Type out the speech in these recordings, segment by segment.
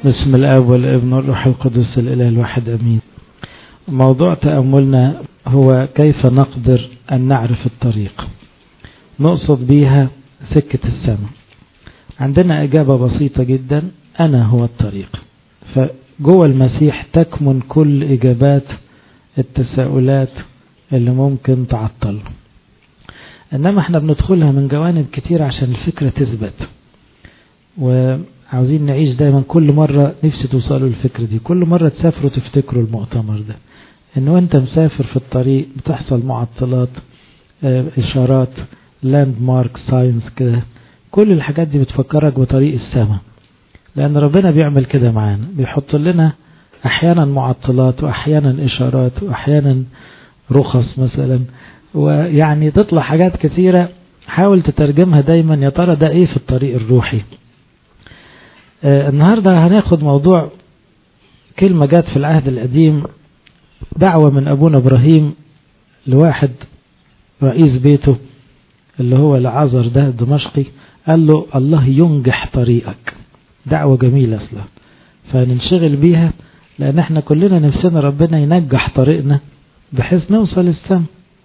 بسم الاب والابن والروح القدس الاله الواحد امين موضوع تاملنا هو كيف نقدر ان نعرف الطريق نقصد بيها سكه السماء عندنا اجابه بسيطه جدا انا هو الطريق فجوه المسيح تكمن كل اجابات التساؤلات اللي ممكن تعطل انما احنا بندخلها من جوانب كتير عشان الفكره تثبت وعاوزين نعيش دايما كل مرة نفسي توصلوا الفكرة دي كل مرة تسافروا تفتكروا المؤتمر ده ان وانت مسافر في الطريق بتحصل معطلات اه اشارات لاند مارك ساينس كده كل الحاجات دي بتفكرك بطريق السماء لان ربنا بيعمل كده معانا بيحط لنا احيانا معطلات واحيانا اشارات واحيانا رخص مثلا ويعني تطلع حاجات كثيرة حاول تترجمها دايما يا ترى ده ايه في الطريق الروحي آه النهاردة هناخد موضوع كلمة جات في العهد القديم دعوة من أبونا إبراهيم لواحد رئيس بيته اللي هو العذر ده الدمشقي قال له الله ينجح طريقك دعوة جميلة أصلا فننشغل بيها لأن احنا كلنا نفسنا ربنا ينجح طريقنا بحيث نوصل السما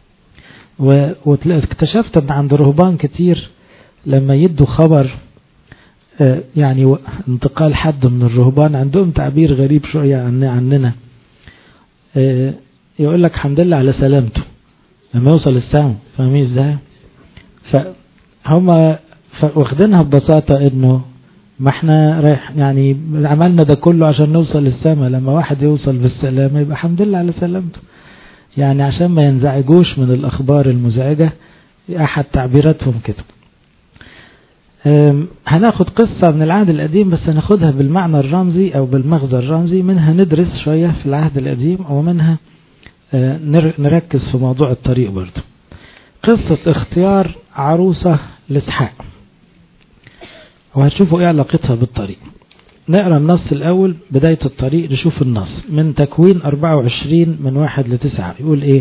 واكتشفت ان عند رهبان كتير لما يدوا خبر يعني انتقال حد من الرهبان عندهم تعبير غريب شوية عن عننا يقول لك الحمد لله على سلامته لما يوصل السما فاهمين ازاي فهم واخدينها ببساطة انه ما احنا رايح يعني عملنا ده كله عشان نوصل للسما لما واحد يوصل بالسلامة يبقى الحمد لله على سلامته يعني عشان ما ينزعجوش من الأخبار المزعجة أحد تعبيراتهم كده هناخد قصة من العهد القديم بس هناخدها بالمعنى الرمزي أو بالمغزى الرمزي منها ندرس شوية في العهد القديم ومنها نركز في موضوع الطريق برضه قصة اختيار عروسة لإسحاق وهتشوفوا ايه علاقتها بالطريق نقرا النص الأول بداية الطريق نشوف النص من تكوين 24 من واحد لتسعة يقول إيه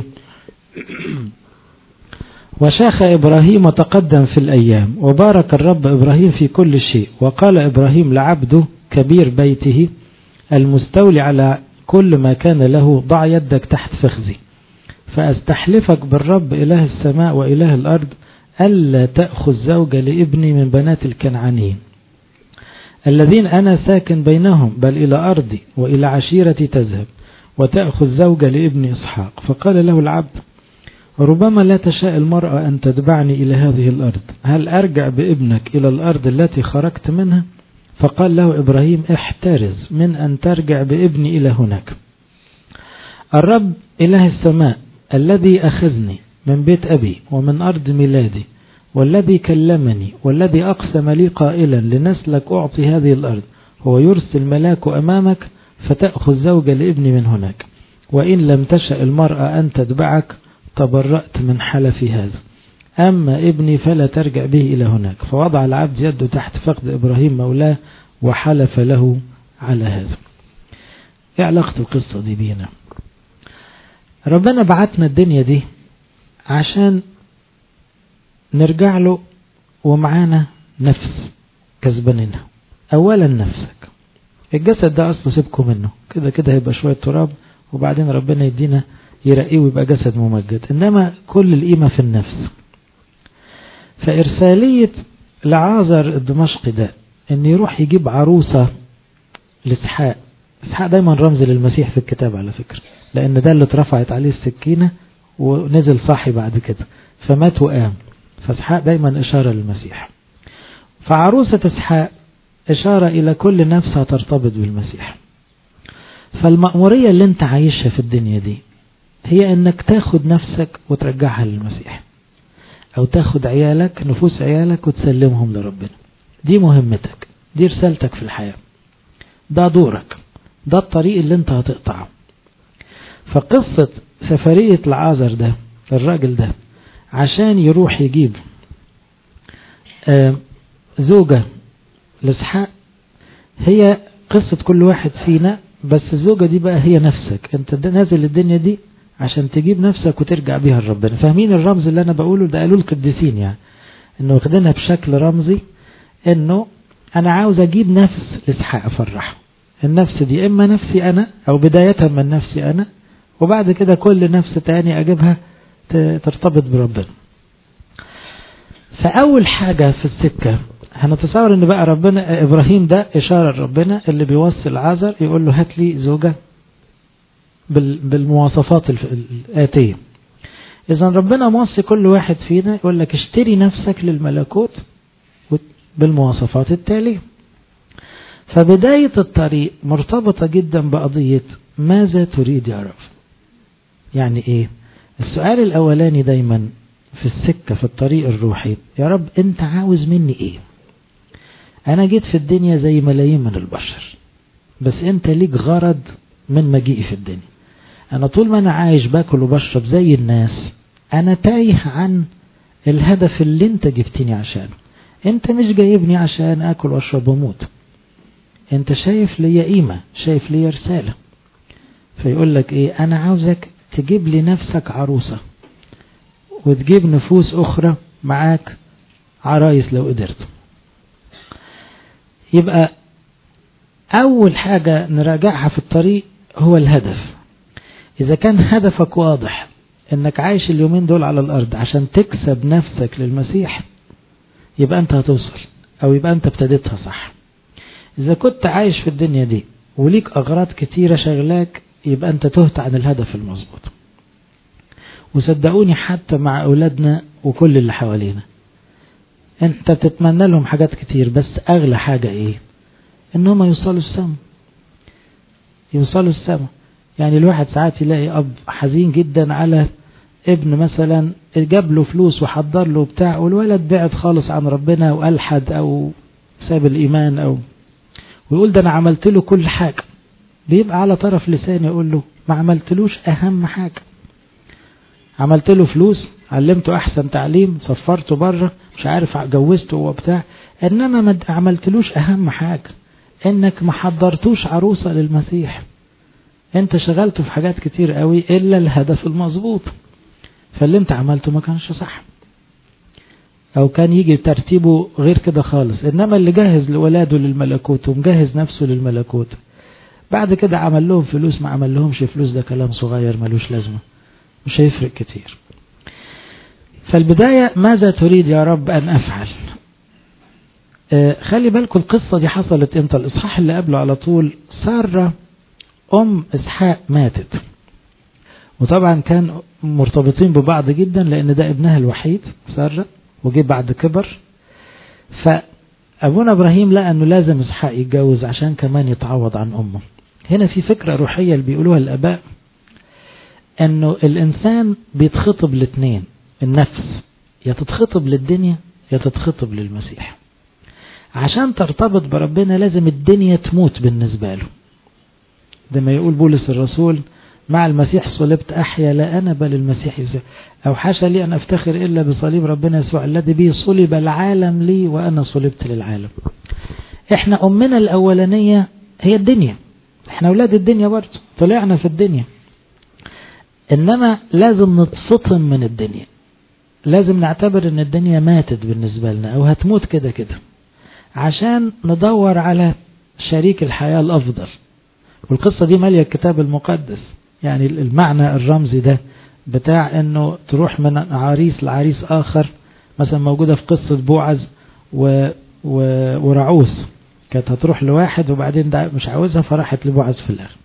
وشاخ إبراهيم وتقدم في الأيام وبارك الرب إبراهيم في كل شيء وقال إبراهيم لعبده كبير بيته المستولي على كل ما كان له ضع يدك تحت فخذي فأستحلفك بالرب إله السماء وإله الأرض ألا تأخذ زوجة لابني من بنات الكنعانيين الذين أنا ساكن بينهم بل إلى أرضي وإلى عشيرتي تذهب وتأخذ زوجة لابن إسحاق فقال له العبد ربما لا تشاء المرأة أن تتبعني إلى هذه الأرض هل أرجع بابنك إلى الأرض التي خرجت منها فقال له إبراهيم احترز من أن ترجع بابني إلى هناك الرب إله السماء الذي أخذني من بيت أبي ومن أرض ميلادي والذي كلمني والذي أقسم لي قائلا لنسلك أعطي هذه الأرض هو يرسل ملاك أمامك فتأخذ زوجة لابني من هناك وإن لم تشأ المرأة أن تتبعك تبرأت من حلف هذا أما ابني فلا ترجع به إلى هناك فوضع العبد يده تحت فخذ إبراهيم مولاه وحلف له على هذا ايه علاقة القصة دي بينا ربنا بعتنا الدنيا دي عشان نرجع له ومعانا نفس كسبانينها اولا نفسك الجسد ده اصله سيبكم منه كده كده هيبقى شوية تراب وبعدين ربنا يدينا يرقيه ويبقى جسد ممجد انما كل القيمة في النفس فارسالية لعازر الدمشقي ده ان يروح يجيب عروسة لاسحاق اسحاق دايما رمز للمسيح في الكتاب على فكرة لان ده اللي اترفعت عليه السكينة ونزل صاحي بعد كده فمات وقام فاسحاق دايما إشارة للمسيح فعروسة اسحاق إشارة إلى كل نفس هترتبط بالمسيح فالمأمورية اللي انت عايشها في الدنيا دي هي انك تاخد نفسك وترجعها للمسيح او تاخد عيالك نفوس عيالك وتسلمهم لربنا دي مهمتك دي رسالتك في الحياة ده دورك ده الطريق اللي انت هتقطعه فقصة سفرية العازر ده الراجل ده عشان يروح يجيب زوجة لاسحاق هي قصة كل واحد فينا بس الزوجة دي بقى هي نفسك انت نازل الدنيا دي عشان تجيب نفسك وترجع بيها لربنا فاهمين الرمز اللي انا بقوله ده قالوا القديسين يعني انه واخدينها بشكل رمزي انه انا عاوز اجيب نفس لاسحاق افرحه النفس دي إما نفسي أنا أو بداية من نفسي أنا وبعد كده كل نفس تاني أجيبها ترتبط بربنا فأول حاجة في السكة هنتصور ان بقى ربنا ابراهيم ده اشارة ربنا اللي بيوصي العذر يقول له هات لي زوجة بالمواصفات الآتية إذا ربنا موصي كل واحد فينا يقول لك اشتري نفسك للملكوت بالمواصفات التالية فبداية الطريق مرتبطة جدا بقضية ماذا تريد يا رب يعني ايه السؤال الاولاني دايما في السكة في الطريق الروحي يا رب انت عاوز مني ايه انا جيت في الدنيا زي ملايين من البشر بس انت ليك غرض من مجيئي في الدنيا انا طول ما انا عايش باكل وبشرب زي الناس انا تايه عن الهدف اللي انت جبتني عشانه انت مش جايبني عشان اكل واشرب واموت انت شايف ليا قيمة شايف ليا رسالة فيقول لك ايه انا عاوزك تجيب لي نفسك عروسة وتجيب نفوس اخرى معاك عرايس لو قدرت يبقى اول حاجة نراجعها في الطريق هو الهدف اذا كان هدفك واضح انك عايش اليومين دول على الارض عشان تكسب نفسك للمسيح يبقى انت هتوصل او يبقى انت ابتديتها صح اذا كنت عايش في الدنيا دي وليك اغراض كتيرة شغلاك يبقى انت تهت عن الهدف المظبوط وصدقوني حتى مع اولادنا وكل اللي حوالينا انت بتتمنى لهم حاجات كتير بس اغلى حاجة ايه انهم يوصلوا السما يوصلوا السما يعني الواحد ساعات يلاقي اب حزين جدا على ابن مثلا جاب له فلوس وحضر له بتاع والولد بعد خالص عن ربنا والحد او ساب الايمان او ويقول ده انا عملت له كل حاجة بيبقى على طرف لسانه يقول له ما عملتلوش اهم حاجة عملت له فلوس علمته احسن تعليم سفرته بره مش عارف جوزته وبتاع انما ما عملتلوش اهم حاجة انك ما حضرتوش عروسة للمسيح انت شغلته في حاجات كتير قوي الا الهدف المظبوط فاللي انت عملته ما كانش صح او كان يجي ترتيبه غير كده خالص انما اللي جهز لولاده للملكوت ومجهز نفسه للملكوت بعد كده عمل لهم فلوس ما عمل لهمش فلوس ده كلام صغير ملوش لازمة مش هيفرق كتير فالبداية ماذا تريد يا رب أن أفعل آه خلي بالكم القصة دي حصلت امتى الإصحاح اللي قبله على طول سارة أم إسحاق ماتت وطبعا كان مرتبطين ببعض جدا لأن ده ابنها الوحيد سارة وجي بعد كبر فأبونا إبراهيم لقى أنه لازم إسحاق يتجوز عشان كمان يتعوض عن أمه هنا في فكرة روحية اللي بيقولوها الآباء أنه الإنسان بيتخطب الاثنين النفس يا تتخطب للدنيا يا تتخطب للمسيح عشان ترتبط بربنا لازم الدنيا تموت بالنسبة له ده ما يقول بولس الرسول مع المسيح صلبت أحيا لا أنا بل المسيح يسوع أو حاشا لي أن أفتخر إلا بصليب ربنا يسوع الذي به صلب العالم لي وأنا صلبت للعالم إحنا أمنا الأولانية هي الدنيا إحنا أولاد الدنيا برضه طلعنا في الدنيا إنما لازم نتفطم من الدنيا لازم نعتبر ان الدنيا ماتت بالنسبة لنا او هتموت كده كده عشان ندور على شريك الحياة الافضل والقصة دي مالية الكتاب المقدس يعني المعنى الرمزي ده بتاع انه تروح من عريس لعريس اخر مثلا موجودة في قصة بوعز و... و... ورعوس كانت هتروح لواحد وبعدين ده مش عاوزها فراحت لبوعز في الاخر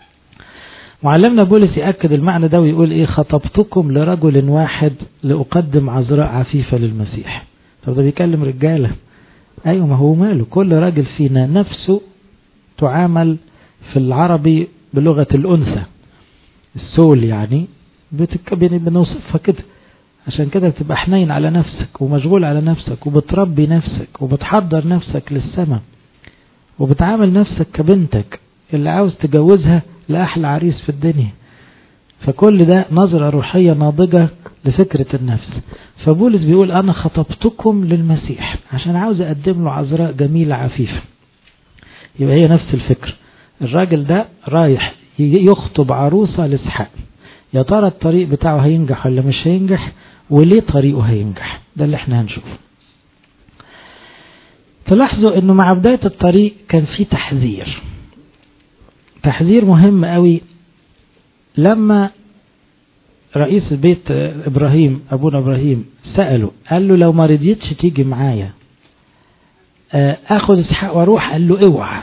معلمنا بولس يأكد المعنى ده ويقول ايه خطبتكم لرجل واحد لأقدم عذراء عفيفة للمسيح طب ده بيكلم رجالة ايوه ما هو ماله كل راجل فينا نفسه تعامل في العربي بلغة الأنثى السول يعني بنوصفها كده عشان كده بتبقى حنين على نفسك ومشغول على نفسك وبتربي نفسك وبتحضر نفسك للسماء وبتعامل نفسك كبنتك اللي عاوز تجوزها لأحلى عريس في الدنيا فكل ده نظرة روحية ناضجة لفكرة النفس فبولس بيقول أنا خطبتكم للمسيح عشان عاوز أقدم له عذراء جميلة عفيفة يبقى هي نفس الفكر الراجل ده رايح يخطب عروسة لإسحاق يا ترى الطريق بتاعه هينجح ولا مش هينجح وليه طريقه هينجح ده اللي احنا هنشوفه تلاحظوا انه مع بداية الطريق كان في تحذير تحذير مهم قوي لما رئيس البيت ابراهيم ابونا ابراهيم سأله قال له لو ما رضيتش تيجي معايا اخد اسحاق واروح قال له اوعى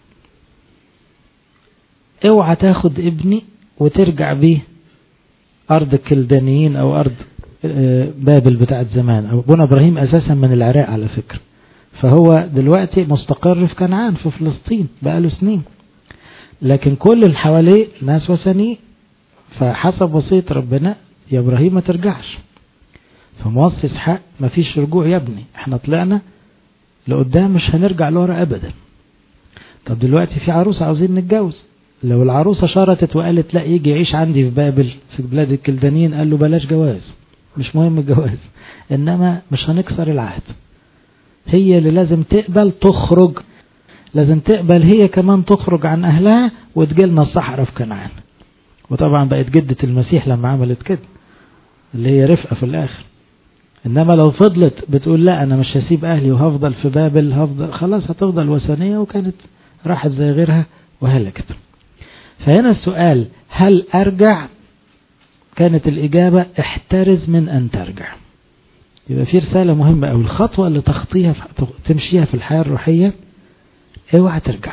اوعى تاخد ابني وترجع بيه ارض الكلدانيين او ارض بابل بتاعت زمان ابونا ابراهيم اساسا من العراق على فكرة فهو دلوقتي مستقر في كنعان في فلسطين بقاله سنين لكن كل اللي حواليه ناس وثنيين فحسب وصية ربنا يا ابراهيم ما ترجعش فموصي اسحاق ما فيش رجوع يا ابني احنا طلعنا لقدام مش هنرجع لورا ابدا طب دلوقتي في عروسة عاوزين نتجوز لو العروسة شرطت وقالت لا يجي يعيش عندي في بابل في بلاد الكلدانيين قال له بلاش جواز مش مهم الجواز انما مش هنكسر العهد هي اللي لازم تقبل تخرج لازم تقبل هي كمان تخرج عن اهلها وتجيلنا الصحراء في كنعان وطبعا بقت جدة المسيح لما عملت كده اللي هي رفقة في الاخر انما لو فضلت بتقول لا انا مش هسيب اهلي وهفضل في بابل هفضل خلاص هتفضل وثنية وكانت راحت زي غيرها وهلكت فهنا السؤال هل ارجع كانت الاجابة احترز من ان ترجع يبقى في رسالة مهمة او الخطوة اللي تخطيها تمشيها في الحياة الروحية اوعى ترجع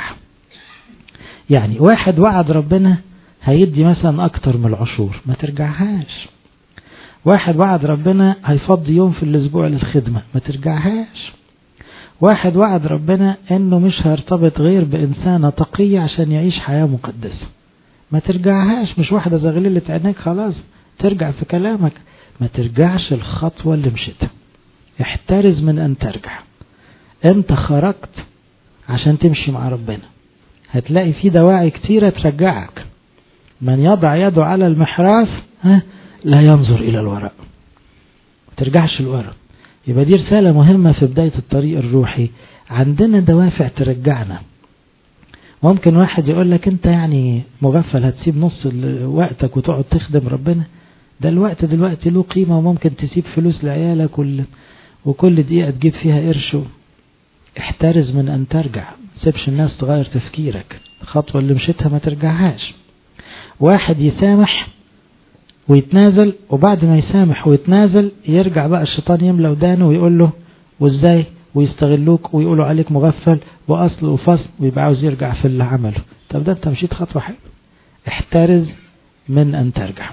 يعني واحد وعد ربنا هيدي مثلا اكتر من العشور ما ترجعهاش واحد وعد ربنا هيفضي يوم في الاسبوع للخدمة ما ترجعهاش واحد وعد ربنا انه مش هيرتبط غير بانسانة تقية عشان يعيش حياة مقدسة ما ترجعهاش مش واحدة زغللة عينيك خلاص ترجع في كلامك ما ترجعش الخطوة اللي مشيتها احترز من ان ترجع انت خرجت عشان تمشي مع ربنا هتلاقي في دواعي كتيرة ترجعك من يضع يده على المحراث ها لا ينظر إلى الوراء ما ترجعش الوراء يبقى دي رسالة مهمة في بداية الطريق الروحي عندنا دوافع ترجعنا ممكن واحد يقول لك انت يعني مغفل هتسيب نص وقتك وتقعد تخدم ربنا ده الوقت دلوقتي له قيمة وممكن تسيب فلوس لعيالك كل وكل دقيقة تجيب فيها قرش احترز من ان ترجع سيبش الناس تغير تفكيرك الخطوة اللي مشيتها ما ترجعهاش واحد يسامح ويتنازل وبعد ما يسامح ويتنازل يرجع بقى الشيطان يملى ودانه ويقول له وازاي ويستغلوك ويقولوا عليك مغفل واصل وفصل ويبقى عاوز يرجع في اللي عمله طب ده انت مشيت خطوة حلوة احترز من ان ترجع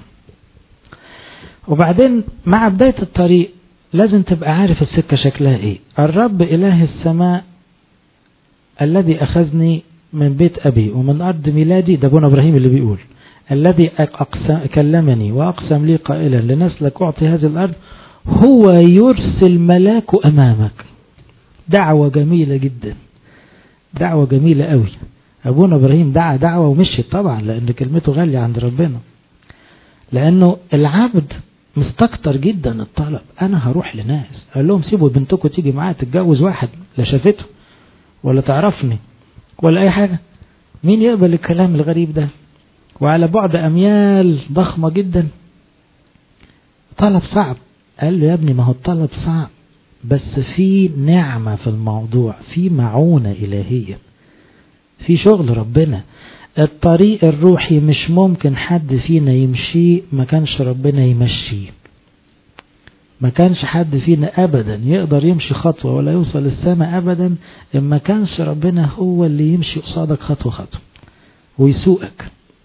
وبعدين مع بداية الطريق لازم تبقى عارف السكة شكلها ايه الرب اله السماء الذي اخذني من بيت ابي ومن ارض ميلادي ده ابونا ابراهيم اللي بيقول الذي أقسم كلمني وأقسم لي قائلا لنسلك أعطي هذه الأرض هو يرسل ملاك أمامك دعوة جميلة جدا دعوة جميلة قوي أبونا إبراهيم دعا دعوة ومشيت طبعا لأن كلمته غالية عند ربنا لأنه العبد مستكتر جدا الطلب أنا هروح لناس قال لهم سيبوا بنتكم تيجي معايا تتجوز واحد لا شافته ولا تعرفني ولا أي حاجة مين يقبل الكلام الغريب ده وعلى بعد أميال ضخمة جدا طلب صعب قال له يا ابني ما هو الطلب صعب بس في نعمة في الموضوع في معونة إلهية في شغل ربنا الطريق الروحي مش ممكن حد فينا يمشي ما كانش ربنا يمشيه ما كانش حد فينا أبدا يقدر يمشي خطوة ولا يوصل السماء أبدا إن ما كانش ربنا هو اللي يمشي قصادك خطوة خطوة ويسوقك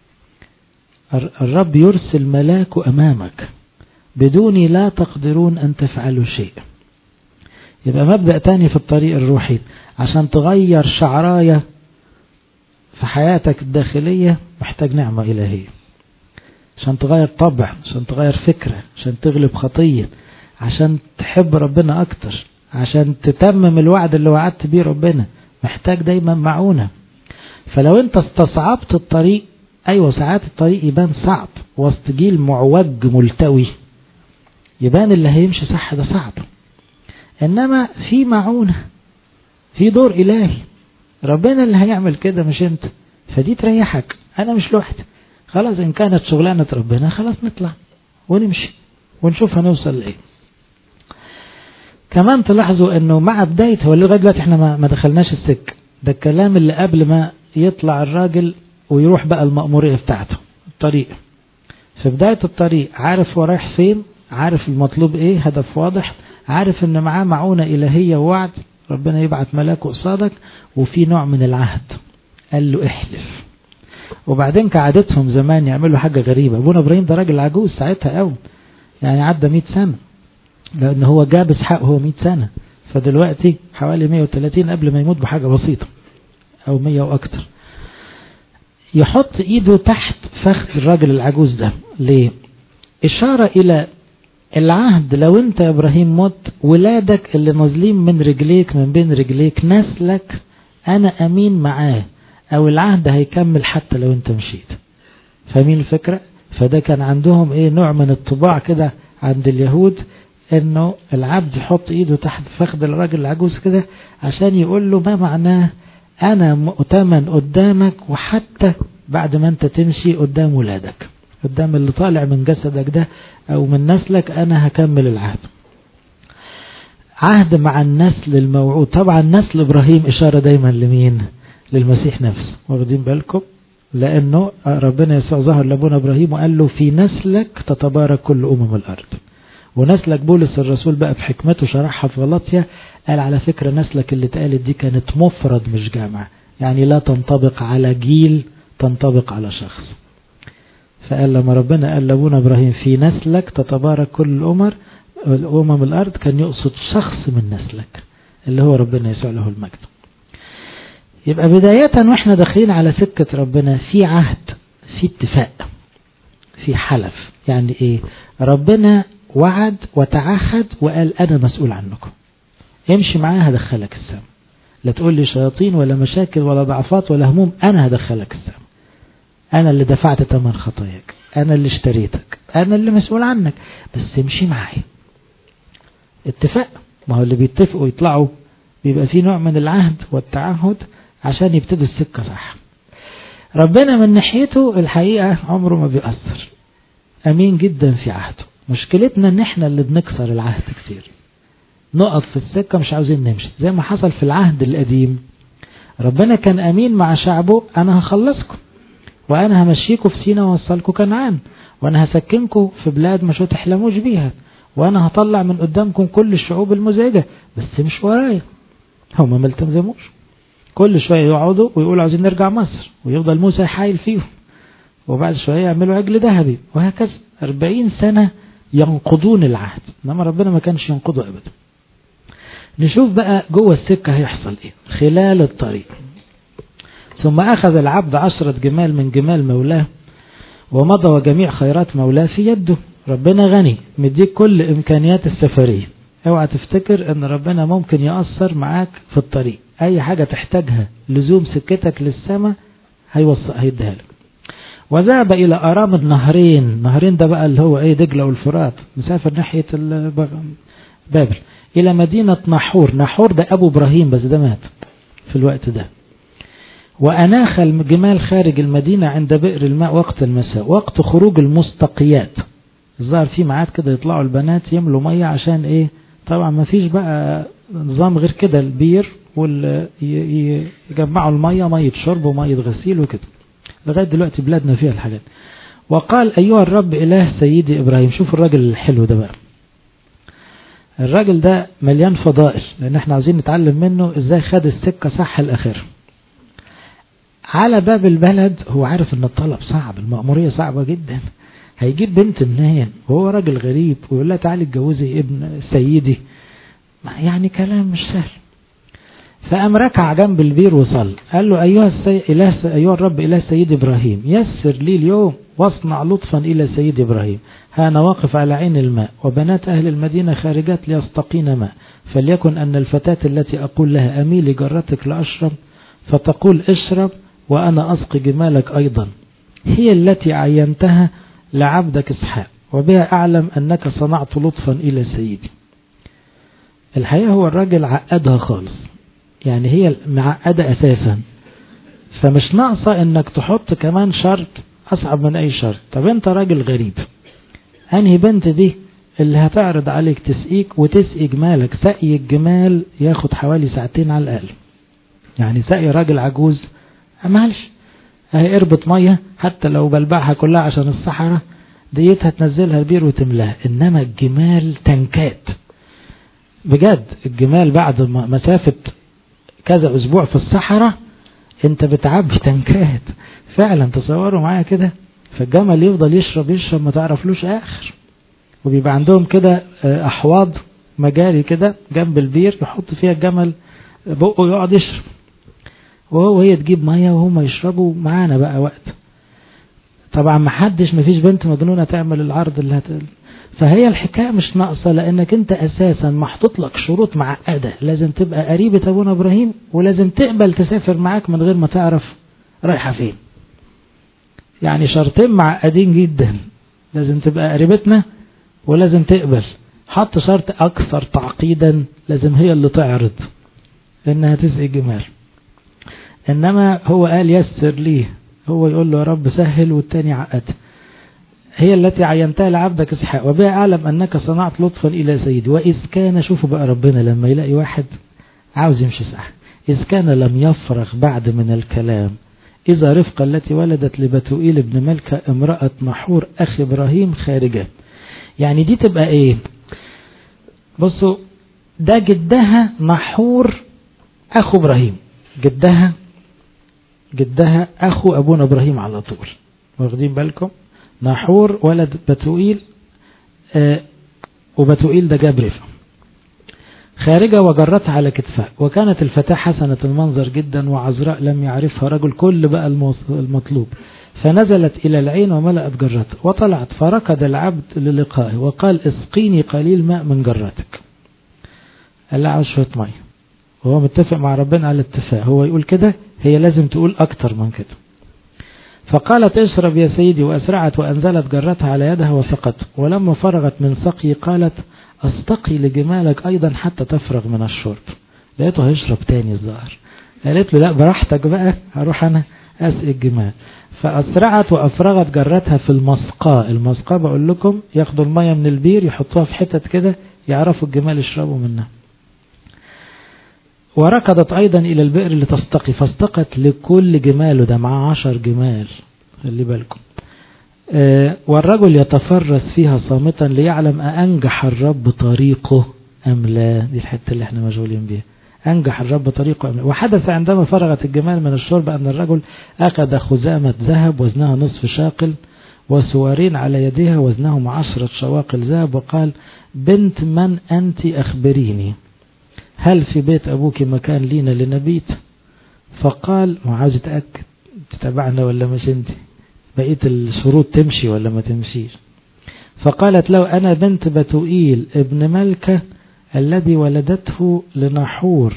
الرب يرسل ملاك أمامك بدوني لا تقدرون أن تفعلوا شيء يبقى مبدأ تاني في الطريق الروحي عشان تغير شعراية في حياتك الداخلية محتاج نعمة إلهية عشان تغير طبع عشان تغير فكرة عشان تغلب خطية عشان تحب ربنا أكتر عشان تتمم الوعد اللي وعدت بيه ربنا محتاج دايما معونة فلو انت استصعبت الطريق ايوه ساعات الطريق يبان صعب وسط جيل معوج ملتوي يبان اللي هيمشي صح ده صعب انما في معونة في دور الهي ربنا اللي هيعمل كده مش انت فدي تريحك انا مش لوحدي خلاص ان كانت شغلانة ربنا خلاص نطلع ونمشي ونشوف هنوصل لايه كمان تلاحظوا انه مع بداية هو لغاية دلوقتي احنا ما دخلناش السك ده الكلام اللي قبل ما يطلع الراجل ويروح بقى المأمورية بتاعته الطريق في بداية الطريق عارف هو رايح فين عارف المطلوب ايه هدف واضح عارف ان معاه معونة إلهية ووعد ربنا يبعت ملاكه قصادك وفي نوع من العهد قال له احلف وبعدين كعادتهم زمان يعملوا حاجة غريبة ابونا ابراهيم ده راجل عجوز ساعتها قوي يعني عدى 100 سنة لان هو جاب اسحاق هو 100 سنة فدلوقتي حوالي 130 قبل ما يموت بحاجة بسيطة او 100 واكتر يحط ايده تحت فخذ الراجل العجوز ده ليه اشارة الى العهد لو انت يا ابراهيم مت ولادك اللي نازلين من رجليك من بين رجليك نسلك انا امين معاه او العهد هيكمل حتى لو انت مشيت فاهمين الفكرة فده كان عندهم ايه نوع من الطباع كده عند اليهود انه العبد يحط ايده تحت فخذ الراجل العجوز كده عشان يقول له ما معناه انا مؤتمن قدامك وحتى بعد ما انت تمشي قدام ولادك قدام اللي طالع من جسدك ده او من نسلك انا هكمل العهد عهد مع النسل الموعود طبعا نسل ابراهيم اشارة دايما لمين للمسيح نفسه واخدين بالكم لانه ربنا يسوع ظهر لابونا ابراهيم وقال له في نسلك تتبارك كل امم الارض ونسلك بولس الرسول بقى بحكمته شرحها في غلطيا قال على فكرة نسلك اللي اتقالت دي كانت مفرد مش جامع يعني لا تنطبق على جيل تنطبق على شخص فقال لما ربنا قال لابونا ابراهيم في نسلك تتبارك كل الامر الامم الارض كان يقصد شخص من نسلك اللي هو ربنا يسوع له المجد يبقى بداية واحنا داخلين على سكة ربنا في عهد في اتفاق في حلف يعني ايه ربنا وعد وتعهد وقال انا مسؤول عنكم امشي معاه هدخلك السماء لا تقول لي شياطين ولا مشاكل ولا ضعفات ولا هموم انا هدخلك السماء انا اللي دفعت ثمن خطاياك انا اللي اشتريتك انا اللي مسؤول عنك بس امشي معايا اتفاق ما هو اللي بيتفقوا يطلعوا بيبقى في نوع من العهد والتعهد عشان يبتدوا السكة صح ربنا من ناحيته الحقيقة عمره ما بيأثر أمين جدا في عهده مشكلتنا ان احنا اللي بنكسر العهد كتير نقف في السكة مش عاوزين نمشي زي ما حصل في العهد القديم ربنا كان أمين مع شعبه أنا هخلصكم وأنا همشيكم في سينا ووصلكم كنعان وأنا هسكنكم في بلاد مش هتحلموش بيها وأنا هطلع من قدامكم كل الشعوب المزعجة بس مش ورايا هم ما التزموش كل شوية يقعدوا ويقولوا عايزين نرجع مصر ويفضل موسى يحايل فيهم وبعد شوية يعملوا عجل ذهبي وهكذا أربعين سنة ينقضون العهد إنما ربنا ما كانش ينقضه أبدا نشوف بقى جوه السكة هيحصل إيه خلال الطريق ثم أخذ العبد عشرة جمال من جمال مولاه ومضى وجميع خيرات مولاه في يده ربنا غني مديك كل إمكانيات السفرية اوعى تفتكر ان ربنا ممكن يأثر معاك في الطريق اي حاجة تحتاجها لزوم سكتك للسماء هيوصل هيديها لك وذهب الى ارام النهرين نهرين ده بقى اللي هو ايه دجلة والفرات مسافر ناحية بابل الى مدينة نحور نحور ده ابو ابراهيم بس ده مات في الوقت ده وأناخ الجمال خارج المدينة عند بئر الماء وقت المساء وقت خروج المستقيات الظاهر في ميعاد كده يطلعوا البنات يملوا مية عشان ايه طبعا ما فيش بقى نظام غير كده البير ويجمعوا المية مية شرب ومية غسيل وكده لغاية دلوقتي بلادنا فيها الحاجات وقال أيها الرب إله سيدي إبراهيم شوف الراجل الحلو ده بقى الراجل ده مليان فضائل لأن احنا عاوزين نتعلم منه ازاي خد السكة صح الأخير على باب البلد هو عارف ان الطلب صعب المأمورية صعبة جدا هيجيب بنت منين وهو راجل غريب ويقول لها تعالي اتجوزي ابن سيدي يعني كلام مش سهل فقام ركع جنب البير وصلى قال له أيها, السي... إله... أيها الرب إله سيد إبراهيم يسر لي اليوم واصنع لطفا إلى سيد إبراهيم ها أنا واقف على عين الماء وبنات أهل المدينة خارجات ليستقين ماء فليكن أن الفتاة التي أقول لها أميلي جرتك لأشرب فتقول اشرب وأنا أسقي جمالك أيضا هي التي عينتها لعبدك اسحاق وبها أعلم أنك صنعت لطفا إلى سيدي الحقيقة هو الراجل عقدها خالص يعني هي معقدة أساسا فمش ناقصة أنك تحط كمان شرط أصعب من أي شرط طب أنت راجل غريب أنهي بنت دي اللي هتعرض عليك تسقيك وتسقي جمالك سقي الجمال ياخد حوالي ساعتين على الأقل يعني سقي راجل عجوز عملش اهي قربة مية حتى لو بلبعها كلها عشان الصحراء ديتها تنزلها البير وتملاها انما الجمال تنكات بجد الجمال بعد مسافة كذا اسبوع في الصحراء انت بتعبي تنكات فعلا تصوروا معايا كده فالجمل يفضل يشرب يشرب ما تعرفلوش اخر وبيبقى عندهم كده احواض مجاري كده جنب البير يحط فيها الجمل بقه يقعد يشرب وهو هي تجيب ميه وهم يشربوا معانا بقى وقت طبعا ما حدش ما فيش بنت مجنونه تعمل العرض اللي هتقل فهي الحكايه مش ناقصه لانك انت اساسا محطوط لك شروط معقده لازم تبقى قريبه ابونا ابراهيم ولازم تقبل تسافر معاك من غير ما تعرف رايحه فين يعني شرطين معقدين جدا لازم تبقى قريبتنا ولازم تقبل حط شرط اكثر تعقيدا لازم هي اللي تعرض انها تسقي الجمال انما هو قال يسر ليه هو يقول له يا رب سهل والتاني عقد هي التي عينتها لعبدك اسحاق وبها اعلم انك صنعت لطفا الى سيدي واذ كان شوفوا بقى ربنا لما يلاقي واحد عاوز يمشي صح اذ كان لم يفرغ بعد من الكلام إذا رفقة التي ولدت لبتوئيل ابن ملكة امرأة نحور أخي إبراهيم خارجة يعني دي تبقى إيه بصوا ده جدها نحور أخو إبراهيم جدها جدها أخو أبونا إبراهيم على طول واخدين بالكم نحور ولد بتوئيل آه وبتوئيل ده جاب رفقة خارجة وجرتها على كتفها وكانت الفتاة حسنة المنظر جدا وعذراء لم يعرفها رجل كل بقى المطلوب فنزلت إلى العين وملأت جرته وطلعت فركض العبد للقائه وقال اسقيني قليل ماء من جرتك قال لها عاوز شوية مية وهو متفق مع ربنا على الاتفاق هو يقول كده هي لازم تقول أكتر من كده فقالت اشرب يا سيدي وأسرعت وأنزلت جرتها على يدها وسقت ولما فرغت من سقي قالت استقي لجمالك ايضا حتى تفرغ من الشرب لقيته هيشرب تاني الظاهر قالت له لا براحتك بقى هروح انا اسقي الجمال فاسرعت وافرغت جرتها في المسقاة المسقاة بقول لكم ياخدوا المية من البير يحطوها في حتت كده يعرفوا الجمال يشربوا منها وركضت ايضا الى البئر لتستقي فاستقت لكل جماله ده معاه عشر جمال خلي بالكم والرجل يتفرس فيها صامتا ليعلم أنجح الرب طريقه أم لا دي الحتة اللي احنا مشغولين بيها أنجح الرب طريقه أم لا وحدث عندما فرغت الجمال من الشرب أن الرجل أخذ خزامة ذهب وزنها نصف شاقل وسوارين على يديها وزنهم عشرة شواقل ذهب وقال بنت من أنت أخبريني هل في بيت أبوك مكان لينا لنبيت فقال ما عاوز أتأكد تتابعنا ولا مش انت بقية الشروط تمشي ولا ما تمشيش فقالت له أنا بنت بتوئيل ابن ملكة الذي ولدته لنحور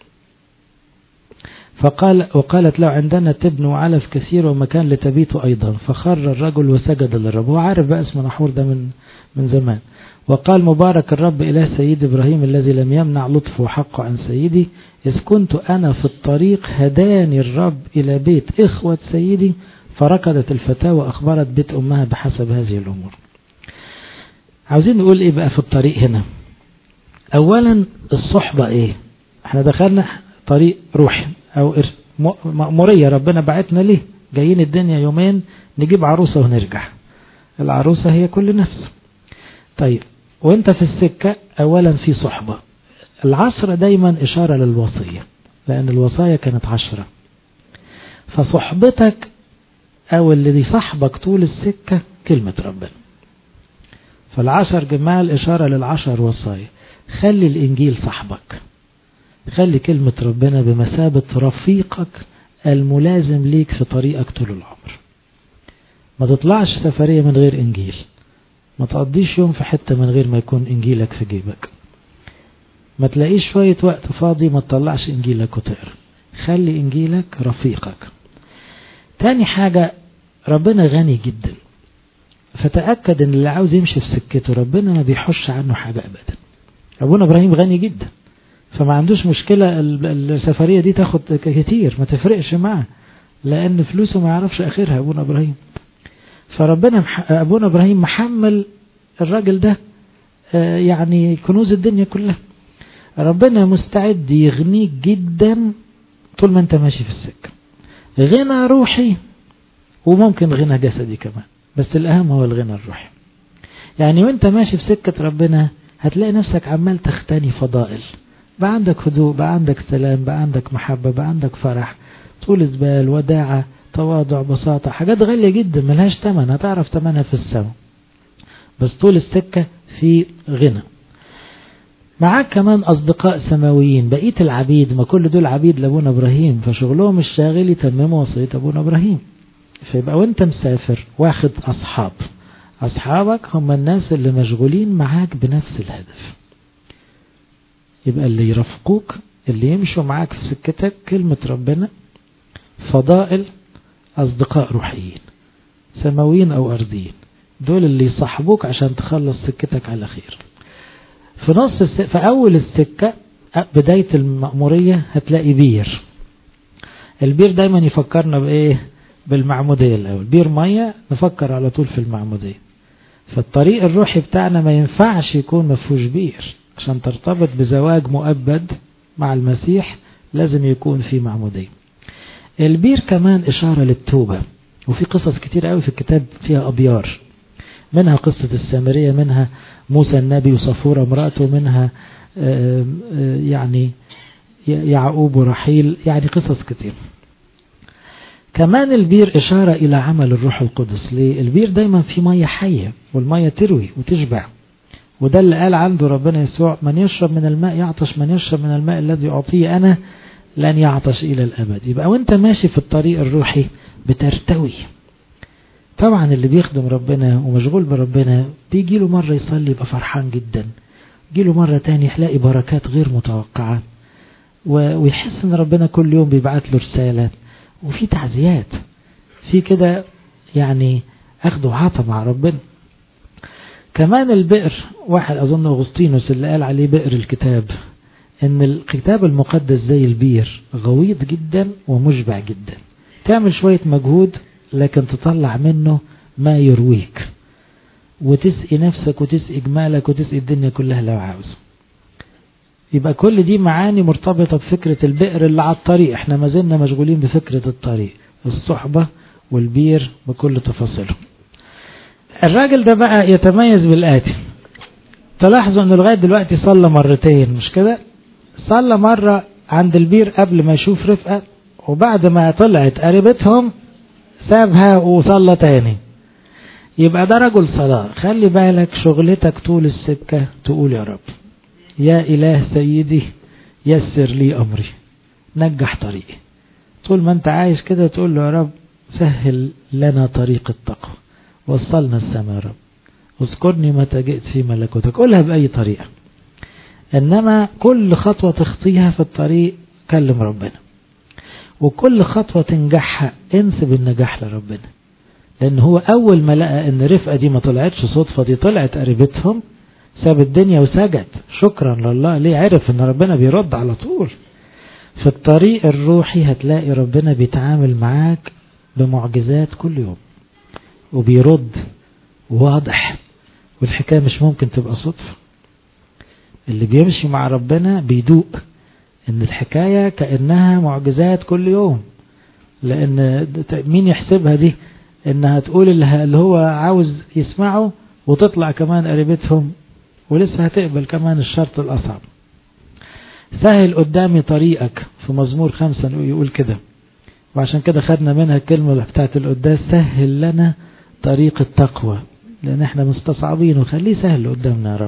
فقال وقالت له عندنا تبن وعلف كثير ومكان لتبيت أيضا فخر الرجل وسجد للرب هو عارف بقى اسم نحور ده من من زمان وقال مبارك الرب إله سيد إبراهيم الذي لم يمنع لطفه وحقه عن سيدي إذ كنت أنا في الطريق هداني الرب إلى بيت إخوة سيدي فركضت الفتاة وأخبرت بيت أمها بحسب هذه الأمور عاوزين نقول إيه بقى في الطريق هنا أولا الصحبة إيه احنا دخلنا طريق روحي أو مأمورية ربنا بعتنا ليه جايين الدنيا يومين نجيب عروسة ونرجع العروسة هي كل نفس طيب وانت في السكة أولا في صحبة العشرة دايما إشارة للوصية لأن الوصايا كانت عشرة فصحبتك أو اللي يصاحبك طول السكة كلمة ربنا فالعشر جمال إشارة للعشر وصايا خلي الإنجيل صاحبك خلي كلمة ربنا بمثابة رفيقك الملازم ليك في طريقك طول العمر ما تطلعش سفرية من غير إنجيل ما تقضيش يوم في حتة من غير ما يكون إنجيلك في جيبك ما تلاقيش شوية وقت فاضي ما تطلعش إنجيلك وتقرأ خلي إنجيلك رفيقك تاني حاجة ربنا غني جدا فتأكد ان اللي عاوز يمشي في سكته ربنا ما بيحش عنه حاجة ابدا ابونا ابراهيم غني جدا فما عندوش مشكلة السفرية دي تاخد كتير ما تفرقش معاه لان فلوسه ما يعرفش اخرها ابونا ابراهيم فربنا ابونا ابراهيم محمل الراجل ده يعني كنوز الدنيا كلها ربنا مستعد يغنيك جدا طول ما انت ماشي في السكة غنى روحي وممكن غنى جسدي كمان بس الأهم هو الغنى الروحي يعني وانت ماشي في سكة ربنا هتلاقي نفسك عمال تختني فضائل بقى عندك هدوء بقى عندك سلام بقى عندك محبة بقى عندك فرح طول بال وداعة تواضع بساطة حاجات غالية جدا ملهاش تمن هتعرف تمنها في السماء بس طول السكة في غنى معاك كمان أصدقاء سماويين بقية العبيد ما كل دول عبيد لأبونا إبراهيم فشغلهم الشاغل يتمموا وصية أبونا إبراهيم فيبقى وانت مسافر واخد أصحاب أصحابك هم الناس اللي مشغولين معاك بنفس الهدف يبقى اللي يرافقوك اللي يمشوا معاك في سكتك كلمة ربنا فضائل أصدقاء روحيين سماويين أو أرضيين دول اللي يصاحبوك عشان تخلص سكتك على خير في نص الس... في أول السكة بداية المأمورية هتلاقي بير البير دايما يفكرنا بإيه بالمعمودية الأول بير مية نفكر على طول في المعمودية فالطريق الروحي بتاعنا ما ينفعش يكون مفهوش بير عشان ترتبط بزواج مؤبد مع المسيح لازم يكون في معمودية البير كمان إشارة للتوبة وفي قصص كتير قوي في الكتاب فيها أبيار منها قصة السامرية منها موسى النبي وصفورة امرأته منها يعني يعقوب ورحيل يعني قصص كتير كمان البير إشارة إلى عمل الروح القدس ليه البير دايما في مية حية والمية تروي وتشبع وده اللي قال عنده ربنا يسوع من يشرب من الماء يعطش من يشرب من الماء الذي أعطيه أنا لن يعطش إلى الأبد يبقى وانت ماشي في الطريق الروحي بترتوي طبعا اللي بيخدم ربنا ومشغول بربنا بيجي له مرة يصلي يبقى فرحان جدا يجي له مرة تاني يلاقي بركات غير متوقعة ويحس ان ربنا كل يوم بيبعت له رسالة وفي تعزيات في كده يعني اخده وعطى مع ربنا كمان البئر واحد اظن اغسطينوس اللي قال عليه بئر الكتاب ان الكتاب المقدس زي البير غويط جدا ومشبع جدا تعمل شوية مجهود لكن تطلع منه ما يرويك وتسقي نفسك وتسقي جمالك وتسقي الدنيا كلها لو عاوز يبقى كل دي معاني مرتبطة بفكرة البئر اللي على الطريق احنا ما زلنا مشغولين بفكرة الطريق الصحبة والبير بكل تفاصيلهم الراجل ده بقى يتميز بالآتي تلاحظوا انه لغاية دلوقتي صلى مرتين مش كده صلى مرة عند البير قبل ما يشوف رفقة وبعد ما طلعت قريبتهم سابها وصلى تاني يبقى ده رجل صلاة خلي بالك شغلتك طول السكة تقول يا رب يا إله سيدي يسر لي أمري نجح طريقي طول ما انت عايش كده تقول له يا رب سهل لنا طريق التقوى وصلنا السماء يا رب اذكرني متى جئت في ملكوتك قولها بأي طريقة إنما كل خطوة تخطيها في الطريق كلم ربنا وكل خطوة تنجحها انسب النجاح لربنا لأن هو أول ما لقى إن رفقة دي ما طلعتش صدفة دي طلعت قريبتهم ساب الدنيا وسجد شكرا لله ليه عرف إن ربنا بيرد على طول في الطريق الروحي هتلاقي ربنا بيتعامل معاك بمعجزات كل يوم وبيرد واضح والحكاية مش ممكن تبقى صدفة اللي بيمشي مع ربنا بيدوق ان الحكاية كأنها معجزات كل يوم لان مين يحسبها دي انها تقول اللي هو عاوز يسمعه وتطلع كمان قريبتهم ولسه هتقبل كمان الشرط الأصعب سهل قدامي طريقك في مزمور خمسة يقول كده وعشان كده خدنا منها الكلمة بتاعت القداس سهل لنا طريق التقوى لأن احنا مستصعبين وخليه سهل قدامنا يا رب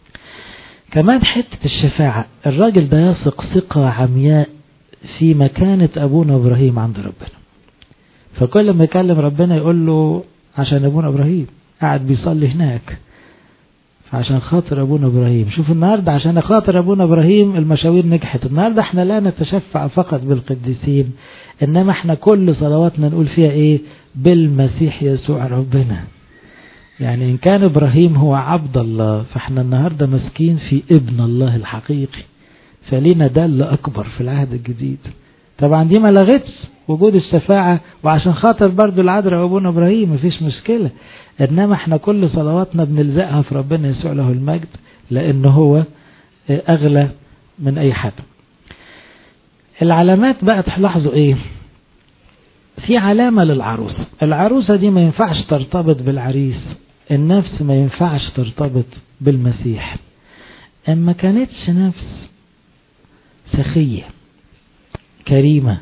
كمان حتة الشفاعة الراجل ده يثق ثقة عمياء في مكانة أبونا إبراهيم عند ربنا فكل ما يكلم ربنا يقول له عشان أبونا إبراهيم قاعد بيصلي هناك عشان خاطر أبونا إبراهيم شوف النهاردة عشان خاطر أبونا إبراهيم المشاوير نجحت النهاردة احنا لا نتشفع فقط بالقديسين إنما احنا كل صلواتنا نقول فيها إيه بالمسيح يسوع ربنا يعني إن كان إبراهيم هو عبد الله فإحنا النهاردة مسكين في ابن الله الحقيقي فلينا دل أكبر في العهد الجديد طبعا دي ما لغتش وجود الشفاعة وعشان خاطر برضو العذراء وابونا إبراهيم مفيش مشكلة إنما إحنا كل صلواتنا بنلزقها في ربنا يسوع له المجد لأن هو أغلى من أي حد العلامات بقى تلاحظوا إيه في علامة للعروسة العروسة دي ما ينفعش ترتبط بالعريس النفس ما ينفعش ترتبط بالمسيح اما كانتش نفس سخية كريمة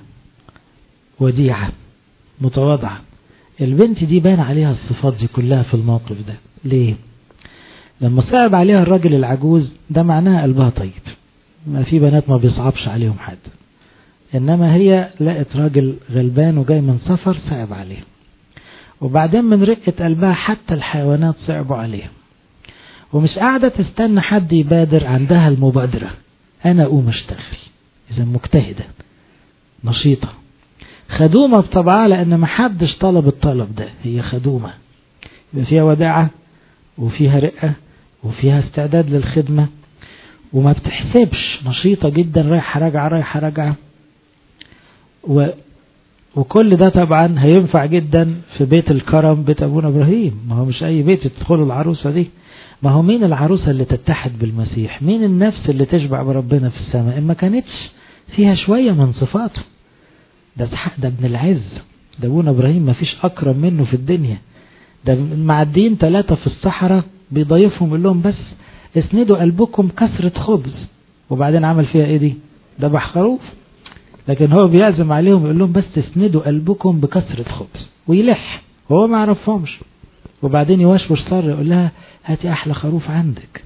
وديعة متواضعة البنت دي بان عليها الصفات دي كلها في الموقف ده ليه لما صعب عليها الراجل العجوز ده معناها قلبها طيب ما في بنات ما بيصعبش عليهم حد انما هي لقت راجل غلبان وجاي من سفر صعب عليه وبعدين من رقة قلبها حتى الحيوانات صعبوا عليه ومش قاعدة تستنى حد يبادر عندها المبادرة انا اقوم اشتغل اذا مجتهدة نشيطة خدومة بطبعها لان محدش طلب الطلب ده هي خدومة يبقى فيها وداعة وفيها رقة وفيها استعداد للخدمة وما بتحسبش نشيطة جدا رايحة راجعة رايحة راجعة و وكل ده طبعا هينفع جدا في بيت الكرم بيت ابونا ابراهيم ما هو مش اي بيت تدخل العروسة دي ما هو مين العروسة اللي تتحد بالمسيح مين النفس اللي تشبع بربنا في السماء ما كانتش فيها شوية من صفاته ده ده ابن العز ده ابونا ابراهيم ما فيش اكرم منه في الدنيا ده معديين ثلاثة في الصحراء بيضيفهم يقول لهم بس اسندوا قلبكم كسرة خبز وبعدين عمل فيها ايه دي ذبح خروف لكن هو بيعزم عليهم يقول لهم بس اسندوا قلبكم بكسرة خبز ويلح هو ما يعرفهمش وبعدين يوشوش صار يقول لها هاتي احلى خروف عندك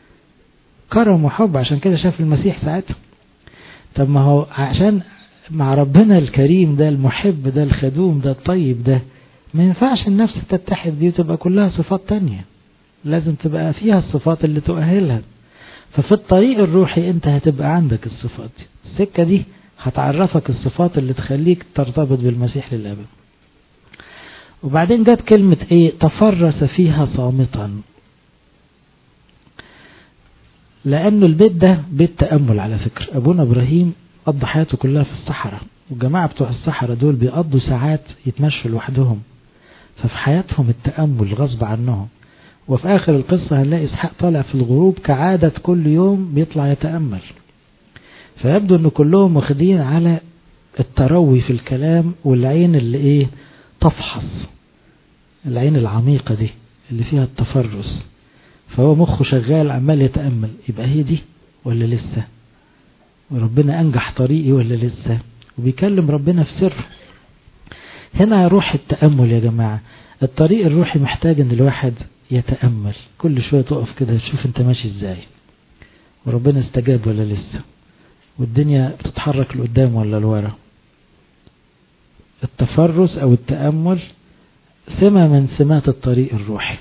كرم وحب عشان كده شاف المسيح ساعتها طب ما هو عشان مع ربنا الكريم ده المحب ده الخدوم ده الطيب ده ما ينفعش النفس تتحد دي وتبقى كلها صفات تانية لازم تبقى فيها الصفات اللي تؤهلها ففي الطريق الروحي انت هتبقى عندك الصفات دي السكة دي هتعرفك الصفات اللي تخليك ترتبط بالمسيح للأبد وبعدين جت كلمة ايه تفرس فيها صامتا لأن البيت ده بيت تأمل على فكرة أبونا إبراهيم قضى حياته كلها في الصحراء والجماعة بتوع الصحراء دول بيقضوا ساعات يتمشوا لوحدهم ففي حياتهم التأمل غصب عنهم وفي آخر القصة هنلاقي إسحاق طالع في الغروب كعادة كل يوم بيطلع يتأمل فيبدو أن كلهم واخدين على التروي في الكلام والعين اللي إيه تفحص العين العميقة دي اللي فيها التفرس فهو مخه شغال عمال يتأمل يبقى هي دي ولا لسه وربنا أنجح طريقي ولا لسه وبيكلم ربنا في سر هنا يروح التأمل يا جماعة الطريق الروحي محتاج ان الواحد يتأمل كل شوية تقف كده تشوف انت ماشي ازاي وربنا استجاب ولا لسه والدنيا بتتحرك لقدام ولا لورا التفرس او التأمل سمة من سمات الطريق الروحي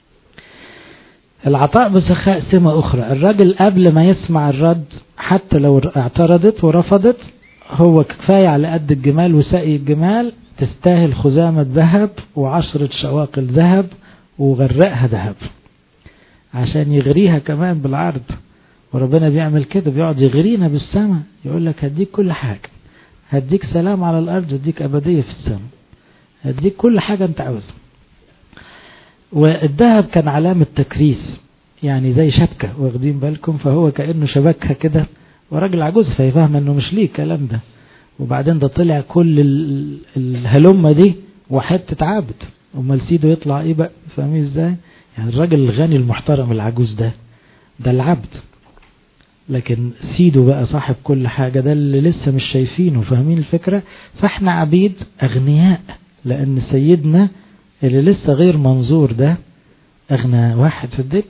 العطاء بسخاء سمة أخرى الراجل قبل ما يسمع الرد حتى لو اعترضت ورفضت هو كفاية على قد الجمال وسقي الجمال تستاهل خزامة ذهب وعشرة شواقل ذهب وغرقها ذهب عشان يغريها كمان بالعرض وربنا بيعمل كده بيقعد يغرينا بالسماء يقول لك هديك كل حاجة هديك سلام على الأرض هديك أبدية في السماء هديك كل حاجة أنت عاوزها والذهب كان علامة تكريس يعني زي شبكة واخدين بالكم فهو كأنه شبكها كده وراجل عجوز فيفهم انه مش ليه الكلام ده وبعدين ده طلع كل الهلمة دي وحتة عابد امال سيده يطلع ايه بقى فاهمين ازاي يعني الراجل الغني المحترم العجوز ده ده العبد لكن سيده بقى صاحب كل حاجة ده اللي لسه مش شايفينه فاهمين الفكرة فاحنا عبيد اغنياء لان سيدنا اللي لسه غير منظور ده اغنى واحد في الدنيا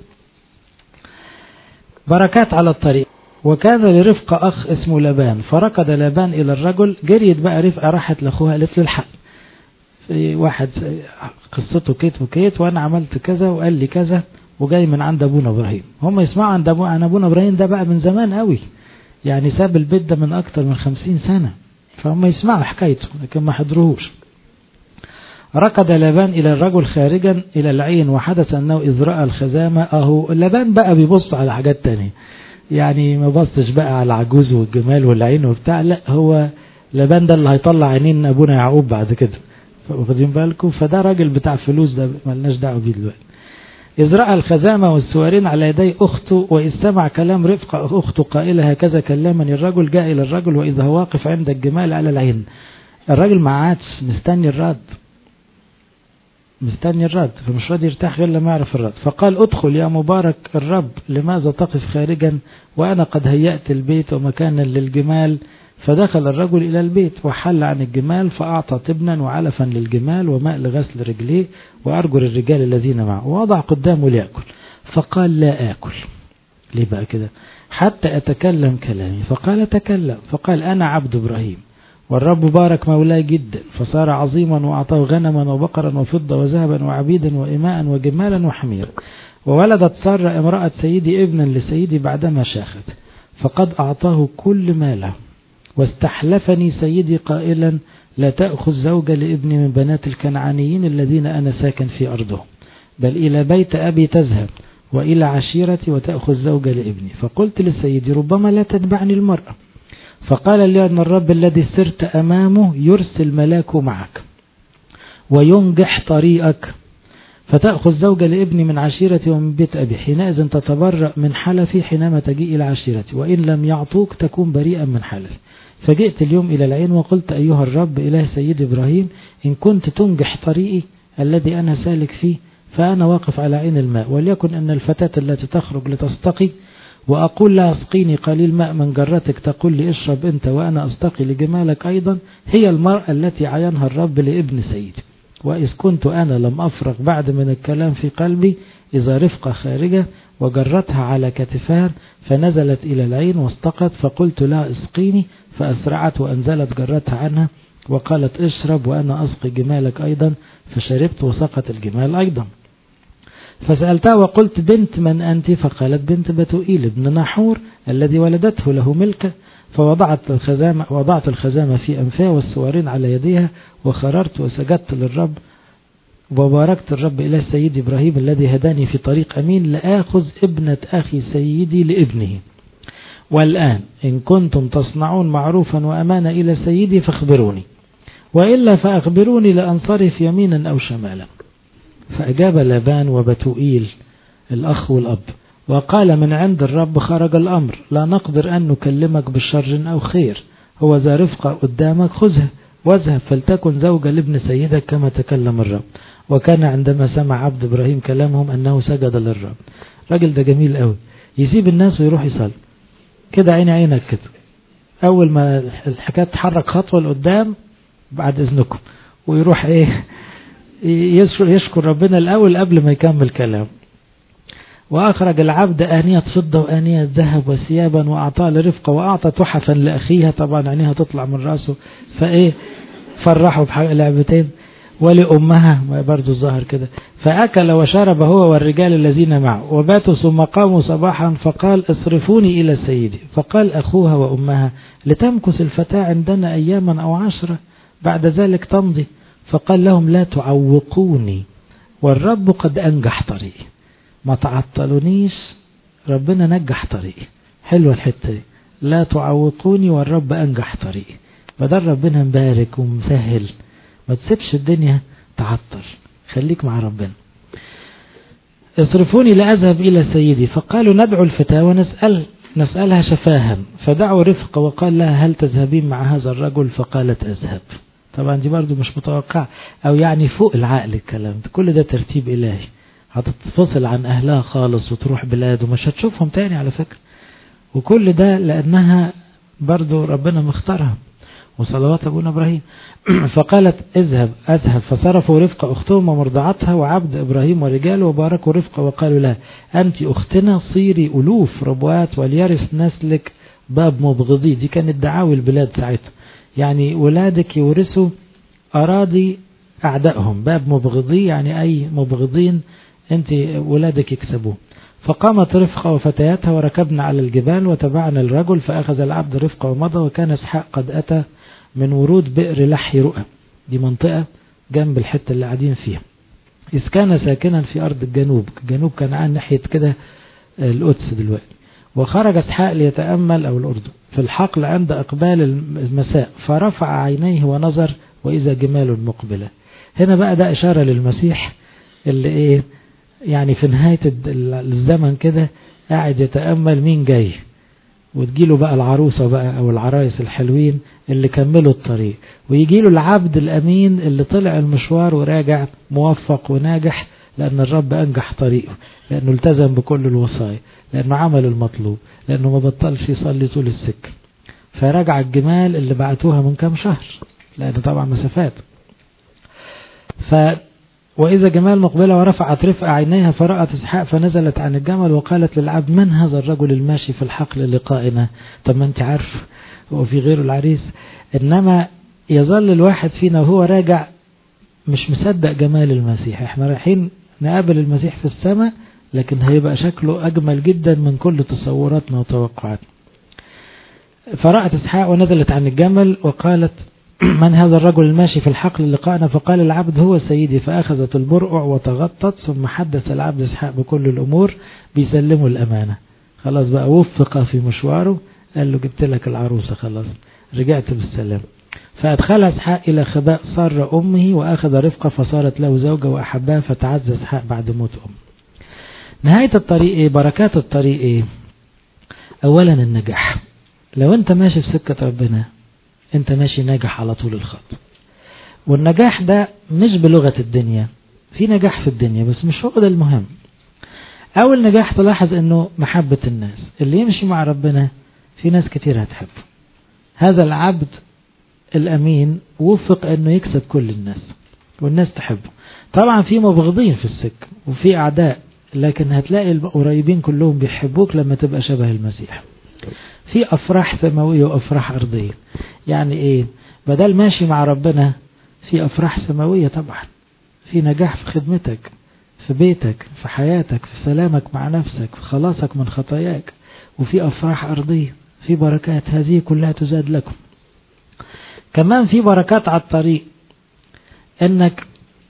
بركات على الطريق وكان لرفقة أخ اسمه لبان فركض لبان إلى الرجل جريت بقى رفقة راحت لأخوها قالت له الحق في واحد قصته كيت وكيت وأنا عملت كذا وقال لي كذا وجاي من عند أبونا إبراهيم هم يسمعوا عند أبو عن أبونا إبراهيم ده بقى من زمان قوي يعني ساب البيت ده من أكتر من خمسين سنة فهم يسمعوا حكايته لكن ما حضروهوش ركض لبان إلى الرجل خارجا إلى العين وحدث أنه إذ رأى الخزامة أهو لبان بقى بيبص على حاجات تانية يعني ما بصش بقى على العجوز والجمال والعين وبتاع لا هو لبان ده اللي هيطلع عينين أبونا يعقوب بعد كده واخدين بالكم فده راجل بتاع فلوس ده ملناش دعوه بيه دلوقتي إذ رأى الخزامة والسوارين على يدي أخته وإذ سمع كلام رفقة أخته قائلة هكذا كلمني الرجل جاء إلى الرجل وإذا هو واقف عند الجمال على العين الراجل ما عادش مستني الرد مستني الرد فمش راضي يرتاح غير لما يعرف الرد فقال ادخل يا مبارك الرب لماذا تقف خارجا وأنا قد هيأت البيت ومكانا للجمال فدخل الرجل إلى البيت وحل عن الجمال فأعطى تبنا وعلفا للجمال وماء لغسل رجليه وأرجل الرجال الذين معه ووضع قدامه ليأكل فقال لا آكل ليه بقى كده حتى أتكلم كلامي فقال تكلم فقال أنا عبد إبراهيم والرب بارك مولاي جدا فصار عظيما وأعطاه غنما وبقرا وفضة وذهبا وعبيدا وإماء وجمالا وحميرا وولدت سارة امرأة سيدي ابنا لسيدي بعدما شاخت فقد أعطاه كل ماله واستحلفني سيدي قائلا لا تأخذ زوجة لابني من بنات الكنعانيين الذين أنا ساكن في أرضهم بل إلى بيت أبي تذهب وإلى عشيرتي وتأخذ زوجة لابني فقلت لسيدي ربما لا تتبعني المرأة فقال لي أن الرب الذي سرت أمامه يرسل ملاكه معك وينجح طريقك فتأخذ زوجة لابني من عشيرتي ومن بيت أبي حينئذ تتبرأ من حلفي حينما تجيء إلى عشيرتي وإن لم يعطوك تكون بريئا من حلفي فجئت اليوم إلى العين وقلت أيها الرب إله سيد إبراهيم إن كنت تنجح طريقي الذي أنا سالك فيه فأنا واقف على عين الماء وليكن أن الفتاة التي تخرج لتستقي وأقول لها اسقيني قليل ماء من جرتك تقول لي اشرب أنت وأنا أستقي لجمالك أيضا هي المرأة التي عينها الرب لابن سيدي وإذ كنت أنا لم أفرغ بعد من الكلام في قلبي إذا رفقة خارجة وجرتها على كتفها فنزلت إلى العين واستقت فقلت لها اسقيني فأسرعت وأنزلت جرتها عنها وقالت اشرب وأنا أسقي جمالك أيضا فشربت وسقط الجمال أيضا فسألتها وقلت بنت من أنت فقالت بنت بتوئيل ابن نحور الذي ولدته له ملكة فوضعت الخزامة, وضعت الخزامة في أنفها والسوارين على يديها وخررت وسجدت للرب وباركت الرب إلى سيدي إبراهيم الذي هداني في طريق أمين لآخذ ابنة أخي سيدي لابنه والآن إن كنتم تصنعون معروفا وأمانة إلى سيدي فاخبروني وإلا فأخبروني لأنصرف يمينا أو شمالا فأجاب لابان وبتوئيل الأخ والأب وقال من عند الرب خرج الأمر لا نقدر أن نكلمك بشر أو خير هو ذا رفقة قدامك خذها واذهب فلتكن زوجة لابن سيدك كما تكلم الرب وكان عندما سمع عبد إبراهيم كلامهم أنه سجد للرب راجل ده جميل قوي يسيب الناس ويروح يصلي كده عيني عينك كده أول ما الحكاية تتحرك خطوة لقدام بعد إذنكم ويروح إيه يشكر ربنا الأول قبل ما يكمل كلام وأخرج العبد آنية فضة وآنية ذهب وثيابا وأعطاه لرفقة وأعطى تحفا لأخيها طبعا عينيها تطلع من رأسه فإيه فرحوا بحق لعبتين ولأمها برضو الظاهر كده فأكل وشرب هو والرجال الذين معه وباتوا ثم قاموا صباحا فقال اصرفوني إلى سيدي فقال أخوها وأمها لتمكث الفتاة عندنا أياما أو عشرة بعد ذلك تمضي فقال لهم لا تعوقوني والرب قد أنجح طريقي ما تعطلونيش ربنا نجح طريقي حلوة الحتة دي لا تعوقوني والرب أنجح طريقي بدل ربنا مبارك ومسهل ما تسيبش الدنيا تعطل خليك مع ربنا اصرفوني لأذهب إلى سيدي فقالوا ندعو الفتاة ونسأل نسألها شفاها فدعوا رفقة وقال لها هل تذهبين مع هذا الرجل فقالت أذهب طبعا دي برضو مش متوقع أو يعني فوق العقل الكلام ده كل ده ترتيب إلهي هتتفصل عن أهلها خالص وتروح بلاد ومش هتشوفهم تاني على فكرة وكل ده لأنها برضو ربنا مختارها وصلوات أبونا إبراهيم فقالت اذهب أذهب فصرفوا رفقة أختهم ومرضعتها وعبد إبراهيم ورجاله وباركوا رفقة وقالوا لها أنت أختنا صيري ألوف ربوات وليرث نسلك باب مبغضي دي كانت دعاوي البلاد ساعتها يعني ولادك يورثوا أراضي أعدائهم باب مبغضي يعني أي مبغضين أنت ولادك يكسبوه فقامت رفقة وفتياتها وركبنا على الجبال وتبعنا الرجل فأخذ العبد رفقة ومضى وكان اسحاق قد أتى من ورود بئر لحي رؤى دي منطقة جنب الحتة اللي قاعدين فيها إذ كان ساكنا في أرض الجنوب جنوب كنعان ناحية كده القدس دلوقتي وخرج اسحاق ليتأمل أو الأردن في الحقل عند إقبال المساء فرفع عينيه ونظر وإذا جمال مقبلة هنا بقى ده إشارة للمسيح اللي إيه يعني في نهاية الزمن كده قاعد يتأمل مين جاي وتجيله بقى العروسة بقى أو العرايس الحلوين اللي كملوا الطريق ويجيله العبد الأمين اللي طلع المشوار وراجع موفق وناجح لأن الرب أنجح طريقه لأنه التزم بكل الوصايا لأنه عمل المطلوب لأنه ما بطلش يصلي طول السكة فرجع الجمال اللي بعتوها من كام شهر لأن طبعا مسافات ف وإذا جمال مقبلة ورفعت رفقة عينيها فرأت إسحاق فنزلت عن الجمل وقالت للعبد من هذا الرجل الماشي في الحقل لقائنا طب ما أنت عارف هو في غيره العريس إنما يظل الواحد فينا وهو راجع مش مصدق جمال المسيح احنا رايحين نقابل المسيح في السماء لكن هيبقى شكله أجمل جدا من كل تصوراتنا وتوقعاتنا فرأت إسحاق ونزلت عن الجمل وقالت من هذا الرجل الماشي في الحقل لقاءنا فقال العبد هو سيدي فأخذت البرقع وتغطت ثم حدث العبد إسحاق بكل الأمور بيسلموا الأمانة خلاص بقى وفق في مشواره قال له جبت لك العروسة خلاص رجعت بالسلام فأدخلها إسحاق إلى خباء صار أمه وأخذ رفقة فصارت له زوجة وأحبها فتعزى إسحاق بعد موت أمه نهاية الطريق إيه بركات الطريق إيه أولا النجاح لو أنت ماشي في سكة ربنا أنت ماشي ناجح على طول الخط والنجاح ده مش بلغة الدنيا في نجاح في الدنيا بس مش هو ده المهم أول نجاح تلاحظ أنه محبة الناس اللي يمشي مع ربنا في ناس كتير هتحبه هذا العبد الأمين وفق أنه يكسب كل الناس والناس تحبه طبعا في مبغضين في السكة وفي أعداء لكن هتلاقي القريبين كلهم بيحبوك لما تبقى شبه المسيح في أفراح سماوية وأفراح أرضية يعني إيه بدل ماشي مع ربنا في أفراح سماوية طبعا في نجاح في خدمتك في بيتك في حياتك في سلامك مع نفسك في خلاصك من خطاياك وفي أفراح أرضية في بركات هذه كلها تزاد لكم كمان في بركات على الطريق انك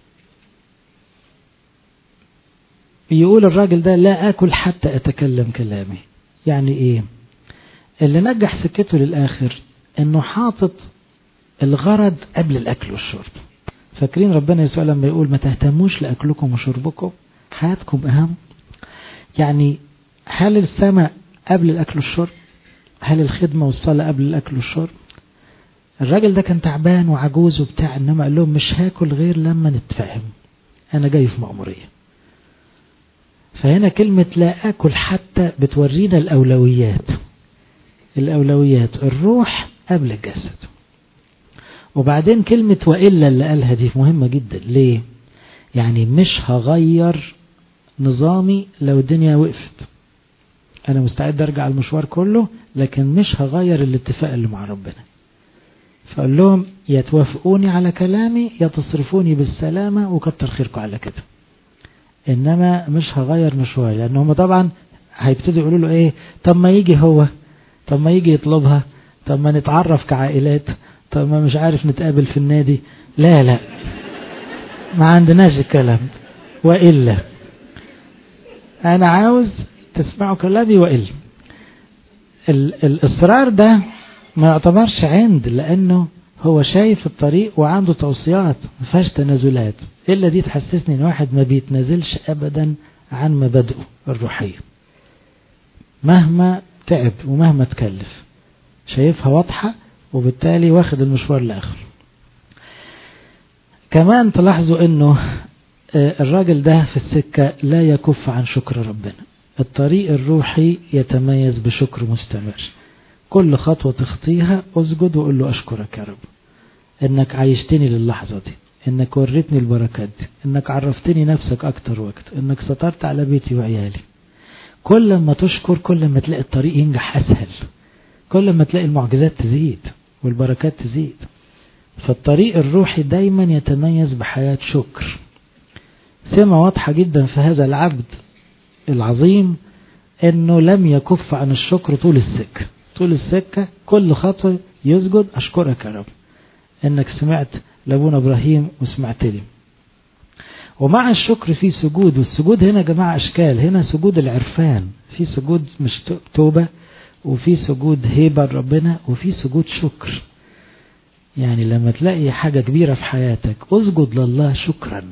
يقول الراجل ده لا اكل حتى اتكلم كلامي يعني ايه اللي نجح سكته للاخر انه حاطط الغرض قبل الاكل والشرب فاكرين ربنا يسوع لما يقول ما تهتموش لاكلكم وشربكم حياتكم اهم يعني هل السماء قبل الاكل والشرب هل الخدمة والصلاة قبل الاكل والشرب الراجل ده كان تعبان وعجوز وبتاع انما قال لهم مش هاكل غير لما نتفاهم انا جاي في مأمورية فهنا كلمة لا اكل حتى بتورينا الاولويات الاولويات الروح قبل الجسد وبعدين كلمة وإلا اللي قالها دي مهمة جدا ليه يعني مش هغير نظامي لو الدنيا وقفت انا مستعد ارجع المشوار كله لكن مش هغير الاتفاق اللي مع ربنا فقال لهم يا توافقوني على كلامي يا تصرفوني بالسلامة وكتر خيركم على كده إنما مش هغير مشواري لأن هم طبعا هيبتدوا يقولوا له إيه طب ما يجي هو طب ما يجي يطلبها طب ما نتعرف كعائلات طب ما مش عارف نتقابل في النادي لا لا ما عندناش الكلام وإلا أنا عاوز تسمعوا كلامي وإلا الإصرار ده ما يعتبرش عند لأنه هو شايف الطريق وعنده توصيات ما فيهاش تنازلات إلا دي تحسسني إن واحد ما بيتنازلش أبدا عن مبادئه الروحية مهما تعب ومهما تكلف شايفها واضحة وبالتالي واخد المشوار لآخر كمان تلاحظوا انه الراجل ده في السكة لا يكف عن شكر ربنا الطريق الروحي يتميز بشكر مستمر كل خطوة تخطيها اسجد وقول له أشكرك يا رب إنك عايشتني للحظة دي إنك وريتني البركات دي إنك عرفتني نفسك أكتر وقت إنك سترت على بيتي وعيالي كل ما تشكر كل ما تلاقي الطريق ينجح أسهل كل ما تلاقي المعجزات تزيد والبركات تزيد فالطريق الروحي دايما يتميز بحياة شكر سمة واضحة جدا في هذا العبد العظيم انه لم يكف عن الشكر طول السكة طول السكة كل خطوة يسجد اشكرك يا رب انك سمعت لابونا ابراهيم وسمعت لي ومع الشكر في سجود والسجود هنا يا جماعة اشكال هنا سجود العرفان في سجود مش توبة وفي سجود هيبة لربنا وفي سجود شكر يعني لما تلاقي حاجة كبيرة في حياتك اسجد لله شكرا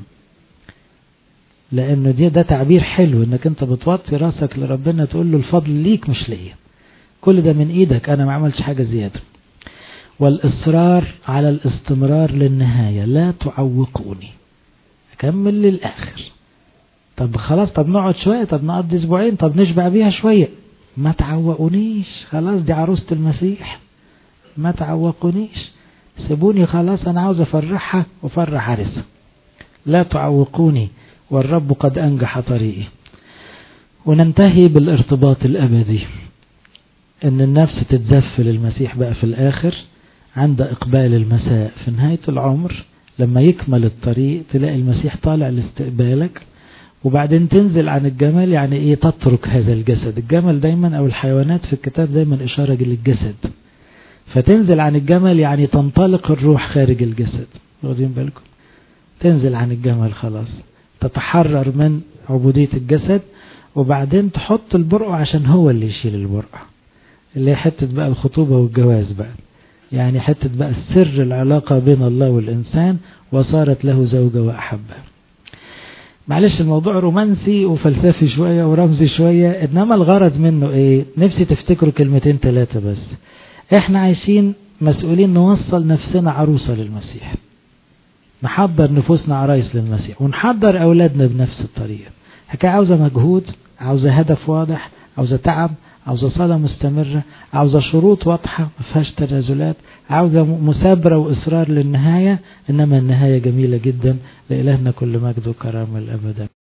لانه دي ده تعبير حلو انك انت بتوطي راسك لربنا تقول له الفضل ليك مش ليا كل ده من ايدك انا ما عملتش حاجة زيادة والاصرار على الاستمرار للنهاية لا تعوقوني اكمل للاخر طب خلاص طب نقعد شوية طب نقضي اسبوعين طب نشبع بيها شوية ما تعوقونيش خلاص دي عروسة المسيح ما تعوقونيش سيبوني خلاص انا عاوز افرحها وافرح عرسها لا تعوقوني والرب قد انجح طريقي وننتهي بالارتباط الابدي ان النفس تتزف للمسيح بقى في الاخر عند اقبال المساء في نهاية العمر لما يكمل الطريق تلاقي المسيح طالع لاستقبالك وبعدين تنزل عن الجمل يعني ايه تترك هذا الجسد الجمل دايما او الحيوانات في الكتاب دايما اشارة للجسد فتنزل عن الجمل يعني تنطلق الروح خارج الجسد واخدين بالكم تنزل عن الجمل خلاص تتحرر من عبودية الجسد وبعدين تحط البرقع عشان هو اللي يشيل البرقع اللي هي حتة بقى الخطوبة والجواز بقى يعني حتة بقى سر العلاقة بين الله والإنسان وصارت له زوجة وأحبه معلش الموضوع رومانسي وفلسفي شوية ورمزي شوية إنما الغرض منه إيه نفسي تفتكروا كلمتين ثلاثة بس إحنا عايشين مسؤولين نوصل نفسنا عروسة للمسيح نحضر نفوسنا عرايس للمسيح ونحضر أولادنا بنفس الطريقة حكاية عاوزة مجهود عاوزة هدف واضح عاوزة تعب عاوزة صلاة مستمرة عاوزة شروط واضحة ما فيهاش تنازلات عاوزة مثابرة وإصرار للنهاية إنما النهاية جميلة جدا لإلهنا كل مجد وكرامة الأبدا